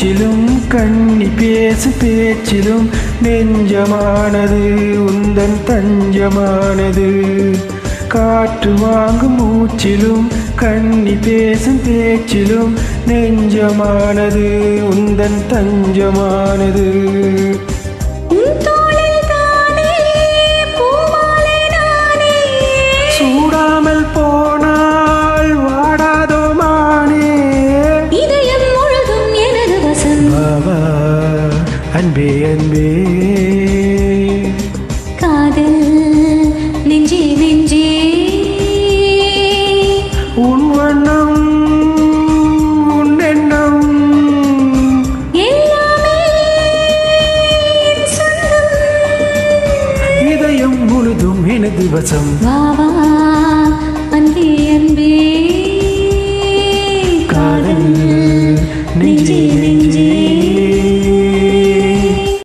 மூச்சிலும் கண்ணி பேசு பேச்சிலும் நெஞ்சமானது உந்தன் தஞ்சமானது காற்று வாங்கும் மூச்சிலும் கண்ணி பேசும் பேச்சிலும் நெஞ்சமானது உந்தன் தஞ்சமானது உன் தோளில் தானே பூமாலை நானே சூடாமல் போனால் வாடாதோ மானே இதயம் முழுதும் எனது வசம் பாபா அன்பே அன்பே காதல் நெஞ்சே நெஞ்சே உன் வண்ணம் உன் எண்ணம் எல்லாமே என் சொந்தம் இதயம் முழுதும் எனது வசம் வா வா